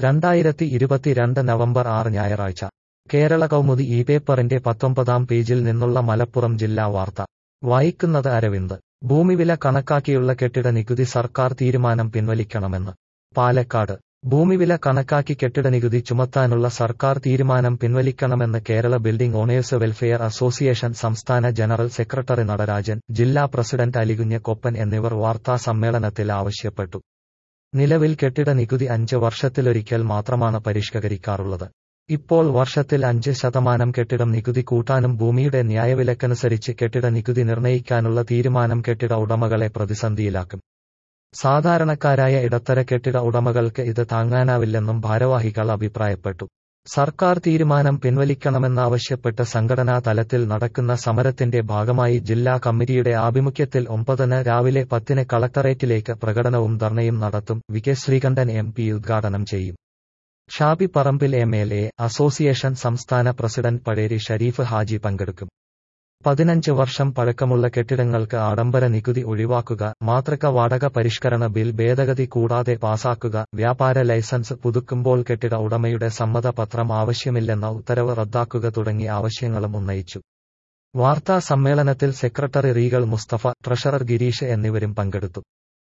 രണ്ടായിരത്തി ഇരുപത്തിരണ്ട് നവംബർ ആറ് ഞായറാഴ്ച കേരള കൗമുദി ഈ പേപ്പറിന്റെ പത്തൊമ്പതാം പേജിൽ നിന്നുള്ള മലപ്പുറം ജില്ലാ വാർത്ത വായിക്കുന്നത് അരവിന്ദ് ഭൂമിവില കണക്കാക്കിയുള്ള കെട്ടിട നികുതി സർക്കാർ തീരുമാനം പിൻവലിക്കണമെന്ന് പാലക്കാട് ഭൂമിവില കണക്കാക്കി കെട്ടിട നികുതി ചുമത്താനുള്ള സർക്കാർ തീരുമാനം പിൻവലിക്കണമെന്ന് Kerala building owners welfare association സംസ്ഥാന ജനറൽ സെക്രട്ടറി നടരാജൻ ജില്ലാ പ്രസിഡന്റ് അലികുഞ്ഞ് കൊപ്പൻ എന്നിവർ വാർത്താ സമ്മേളനത്തിൽ ആവശ്യപ്പെട്ടു നിലവിൽ കെട്ടിട നികുതി അഞ്ച് വർഷത്തിലൊരിക്കൽ മാത്രമാണ് പരിഷ്കരിക്കാറുള്ളത് ഇപ്പോൾ വർഷത്തിൽ അഞ്ച് ശതമാനം കെട്ടിടം നികുതി കൂട്ടാനും ഭൂമിയുടെ ന്യായവിലക്കനുസരിച്ച് കെട്ടിട നികുതി നിർണ്ണയിക്കാനുള്ള തീരുമാനം കെട്ടിട ഉടമകളെ പ്രതിസന്ധിയിലാക്കും സാധാരണക്കാരായ ഇടത്തര കെട്ടിട ഉടമകൾക്ക് ഇത് താങ്ങാനാവില്ലെന്നും ഭാരവാഹികൾ അഭിപ്രായപ്പെട്ടു സർക്കാർ തീരുമാനം പിൻവലിക്കണമെന്നാവശ്യപ്പെട്ട് സംഘടനാ തലത്തിൽ നടക്കുന്ന സമരത്തിന്റെ ഭാഗമായി ജില്ലാ കമ്മിറ്റിയുടെ ആഭിമുഖ്യത്തിൽ ഒമ്പതിന് രാവിലെ പത്തിന് കളക്ടറേറ്റിലേക്ക് പ്രകടനവും ധർണയും നടത്തും V K Sreekandan M P ഉദ്ഘാടനം ചെയ്യും Shabi Parambil M L A association സംസ്ഥാന പ്രസിഡന്റ് പഴേരി ഷരീഫ് ഹാജി പങ്കെടുക്കും പതിനഞ്ച് വർഷം പഴക്കമുള്ള കെട്ടിടങ്ങൾക്ക് ആഡംബര നികുതി ഒഴിവാക്കുക മാതൃക വാടക പരിഷ്കരണ ബിൽ ഭേദഗതി കൂടാതെ പാസാക്കുക വ്യാപാര ലൈസൻസ് പുതുക്കുമ്പോൾ കെട്ടിട ഉടമയുടെ സമ്മതപത്രം ആവശ്യമില്ലെന്ന ഉത്തരവ് റദ്ദാക്കുക തുടങ്ങിയ ആവശ്യങ്ങളും ഉന്നയിച്ചു വാർത്താ സമ്മേളനത്തിൽ സെക്രട്ടറി റീഗൽ മുസ്തഫ ട്രഷറർ ഗിരീഷ് എന്നിവരും പങ്കെടുത്തു